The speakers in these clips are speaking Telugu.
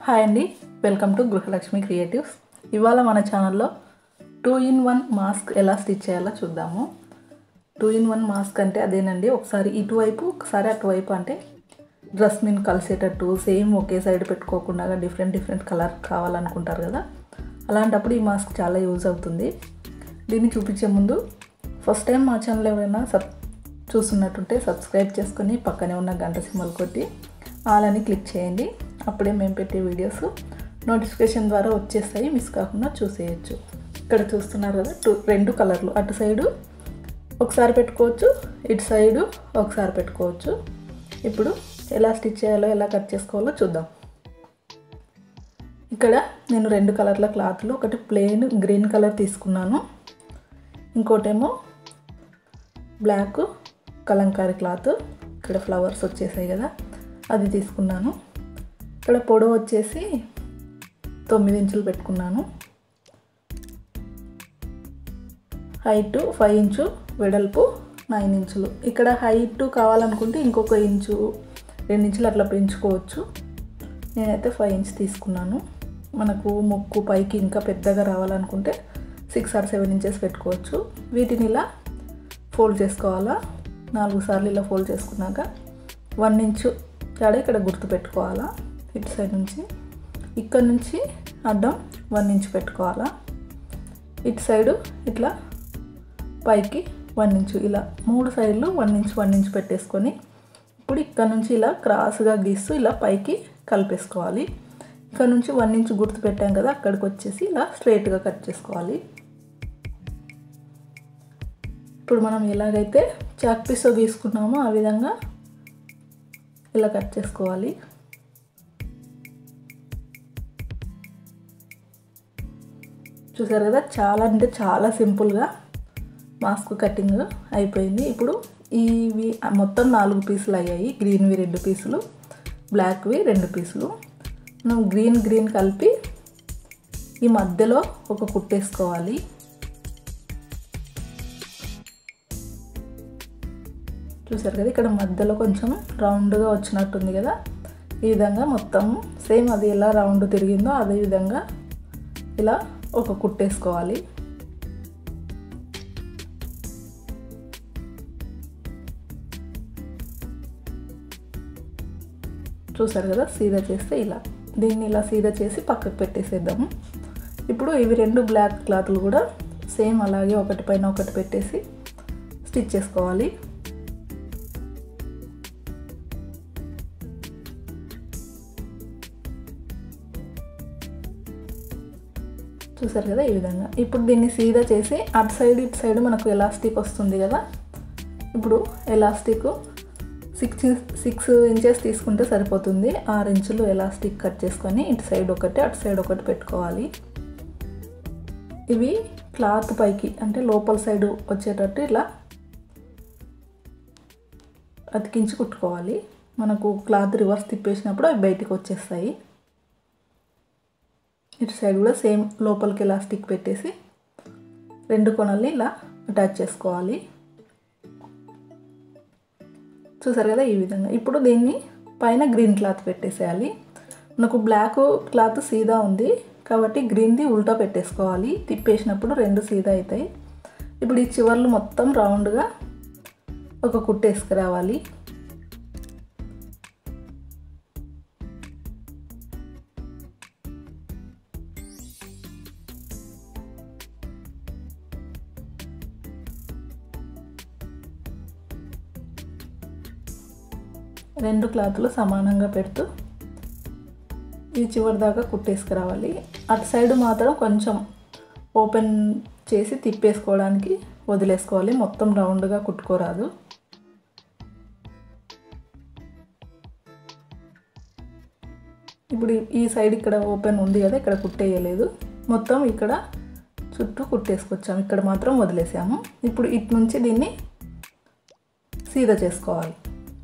హాయ్ అండి వెల్కమ్ టు గృహలక్ష్మి క్రియేటివ్స్ ఇవాళ మన ఛానల్లో టూ ఇన్ వన్ మాస్క్ ఎలా స్టిచ్ చేయాలో చూద్దాము టూ ఇన్ వన్ మాస్క్ అంటే అదేనండి ఒకసారి ఇటువైపు ఒకసారి అటువైపు అంటే డ్రెస్ మీన్ కలిసేటట్టు సేమ్ ఒకే సైడ్ పెట్టుకోకుండా డిఫరెంట్ డిఫరెంట్ కలర్ కావాలనుకుంటారు కదా అలాంటప్పుడు ఈ మాస్క్ చాలా యూజ్ అవుతుంది దీన్ని చూపించే ముందు ఫస్ట్ టైం మా ఛానల్ ఎవరైనా సబ్ చూస్తున్నట్టుంటే సబ్స్క్రైబ్ చేసుకొని పక్కనే ఉన్న గంట సింబల్ కొట్టి ఆల్ అని క్లిక్ చేయండి అప్పుడే మేము పెట్టే వీడియోస్ నోటిఫికేషన్ ద్వారా వచ్చేస్తాయి మిస్ కాకుండా చూసేయచ్చు ఇక్కడ చూస్తున్నారు కదా టూ రెండు కలర్లు అటు సైడు ఒకసారి పెట్టుకోవచ్చు ఇటు సైడు ఒకసారి పెట్టుకోవచ్చు ఇప్పుడు ఎలా స్టిచ్ చేయాలో ఎలా కట్ చేసుకోవాలో చూద్దాం ఇక్కడ నేను రెండు కలర్ల క్లాత్లు ఒకటి ప్లెయిన్ గ్రీన్ కలర్ తీసుకున్నాను ఇంకోటేమో బ్లాక్ కలంకారీ క్లాత్ ఇక్కడ ఫ్లవర్స్ వచ్చేసాయి కదా అది తీసుకున్నాను ఇక్కడ పొడవు వచ్చేసి తొమ్మిది ఇంచులు పెట్టుకున్నాను హైట్ ఫైవ్ ఇంచు వెడల్పు నైన్ ఇంచులు ఇక్కడ హైట్ కావాలనుకుంటే ఇంకొక ఇంచు రెండు ఇంచులు అట్లా పెంచుకోవచ్చు నేనైతే ఫైవ్ ఇంచ్ తీసుకున్నాను మనకు ముక్కు పైకి ఇంకా పెద్దగా రావాలనుకుంటే సిక్స్ ఆర్ సెవెన్ ఇంచెస్ పెట్టుకోవచ్చు వీటిని ఇలా ఫోల్డ్ చేసుకోవాలా నాలుగు సార్లు ఇలా ఫోల్డ్ చేసుకున్నాక వన్ ఇంచు తేడా ఇక్కడ గుర్తు పెట్టుకోవాలా ఇటు సైడ్ నుంచి ఇక్కడ నుంచి అడ్డం వన్ ఇంచ్ పెట్టుకోవాలా ఇటు సైడు ఇట్లా పైకి వన్ ఇంచు ఇలా మూడు సైడ్లు వన్ ఇంచ్ వన్ ఇంచ్ పెట్టేసుకొని ఇప్పుడు ఇక్కడ నుంచి ఇలా క్రాస్గా గీస్తూ ఇలా పైకి కలిపేసుకోవాలి ఇక్కడ నుంచి వన్ ఇంచ్ గుర్తు పెట్టాం కదా అక్కడికి వచ్చేసి ఇలా స్ట్రైట్గా కట్ చేసుకోవాలి ఇప్పుడు మనం ఎలాగైతే చాక్ పీస్తో గీసుకున్నామో ఆ విధంగా ఇలా కట్ చేసుకోవాలి చూసారు కదా చాలా అంటే చాలా సింపుల్గా మాస్క్ కటింగ్ అయిపోయింది ఇప్పుడు ఇవి మొత్తం నాలుగు పీసులు అయ్యాయి గ్రీన్వి రెండు పీసులు బ్లాక్వి రెండు పీసులు మనం గ్రీన్ గ్రీన్ కలిపి ఈ మధ్యలో ఒక కుట్టేసుకోవాలి చూసారు కదా ఇక్కడ మధ్యలో కొంచెం రౌండ్గా వచ్చినట్టుంది కదా ఈ విధంగా మొత్తం సేమ్ అది ఎలా రౌండ్ తిరిగిందో అదే విధంగా ఇలా ఒక కుట్టేసుకోవాలి చూసారు కదా సీదా చేస్తే ఇలా దీన్ని ఇలా సీదా చేసి పక్కకు పెట్టేసేద్దాము ఇప్పుడు ఇవి రెండు బ్లాక్ క్లాత్లు కూడా సేమ్ అలాగే ఒకటి పైన ఒకటి పెట్టేసి స్టిచ్ చేసుకోవాలి చూసారు కదా ఈ విధంగా ఇప్పుడు దీన్ని సీదా చేసి అటు సైడ్ ఇటు సైడ్ మనకు ఎలాస్టిక్ వస్తుంది కదా ఇప్పుడు ఎలాస్టిక్ సిక్స్ సిక్స్ ఇంచెస్ తీసుకుంటే సరిపోతుంది ఆరు ఇంచులు ఎలాస్టిక్ కట్ చేసుకొని ఇటు సైడ్ ఒకటి అటు సైడ్ ఒకటి పెట్టుకోవాలి ఇవి క్లాత్ పైకి అంటే లోపల సైడ్ వచ్చేటట్టు ఇలా అతికించి కుట్టుకోవాలి మనకు క్లాత్ రివర్స్ తిప్పేసినప్పుడు అవి బయటికి వచ్చేస్తాయి ఇటు సైడ్ కూడా సేమ్ లోపలికి ఎలాస్టిక్ పెట్టేసి రెండు కొనల్ని ఇలా అటాచ్ చేసుకోవాలి చూసారు కదా ఈ విధంగా ఇప్పుడు దీన్ని పైన గ్రీన్ క్లాత్ పెట్టేసేయాలి మనకు బ్లాక్ క్లాత్ సీదా ఉంది కాబట్టి గ్రీన్ది ఉల్టా పెట్టేసుకోవాలి తిప్పేసినప్పుడు రెండు సీదా అవుతాయి ఇప్పుడు ఈ చివర్లు మొత్తం రౌండ్గా ఒక కుట్టేసుకురావాలి రెండు క్లాతులు సమానంగా పెడుతూ ఈ చివరి దాకా కుట్టేసుకురావాలి అటు సైడ్ మాత్రం కొంచెం ఓపెన్ చేసి తిప్పేసుకోవడానికి వదిలేసుకోవాలి మొత్తం రౌండ్గా కుట్టుకోరాదు ఇప్పుడు ఈ సైడ్ ఇక్కడ ఓపెన్ ఉంది కదా ఇక్కడ కుట్టేయలేదు మొత్తం ఇక్కడ చుట్టూ కుట్టేసుకొచ్చాము ఇక్కడ మాత్రం వదిలేసాము ఇప్పుడు ఇటు నుంచి దీన్ని సీదా చేసుకోవాలి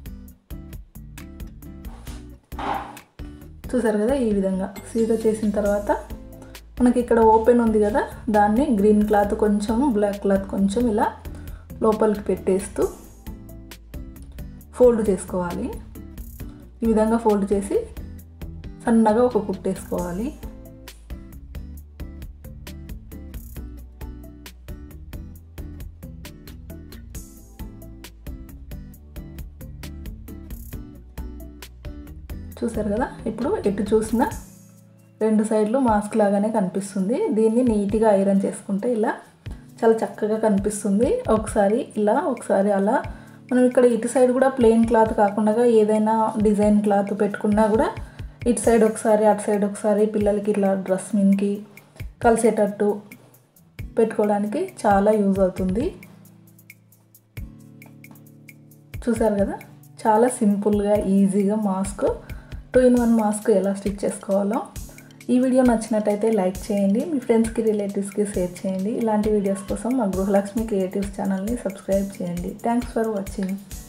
చూసారు కదా ఈ విధంగా సీదా చేసిన తర్వాత మనకి ఇక్కడ ఓపెన్ ఉంది కదా దాన్ని గ్రీన్ క్లాత్ కొంచెం బ్లాక్ క్లాత్ కొంచెం ఇలా లోపలికి పెట్టేస్తూ ఫోల్డ్ చేసుకోవాలి ఈ విధంగా ఫోల్డ్ చేసి సన్నగా ఒక కుట్టేసుకోవాలి చూసారు కదా ఇప్పుడు ఎటు చూసినా రెండు సైడ్లు మాస్క్ లాగానే కనిపిస్తుంది దీన్ని నీట్గా ఐరన్ చేసుకుంటే ఇలా చాలా చక్కగా కనిపిస్తుంది ఒకసారి ఇలా ఒకసారి అలా మనం ఇక్కడ ఇటు సైడ్ కూడా ప్లెయిన్ క్లాత్ కాకుండా ఏదైనా డిజైన్ క్లాత్ పెట్టుకున్నా కూడా ఇటు సైడ్ ఒకసారి అటు సైడ్ ఒకసారి పిల్లలకి ఇట్లా డ్రెస్ మీన్కి కలిసేటట్టు పెట్టుకోవడానికి చాలా యూజ్ అవుతుంది చూసారు కదా చాలా సింపుల్గా ఈజీగా mask two in one mask ఎలా స్టిచ్ చేసుకోవాలో ఈ వీడియో నచ్చినట్టయితే లైక్ చేయండి మీ ఫ్రెండ్స్కి రిలేటివ్స్కి షేర్ చేయండి ఇలాంటి వీడియోస్ కోసం మా గృహలక్ష్మి క్రియేటివ్స్ ఛానల్ని సబ్స్క్రైబ్ చేయండి థ్యాంక్స్ ఫర్ వాచింగ్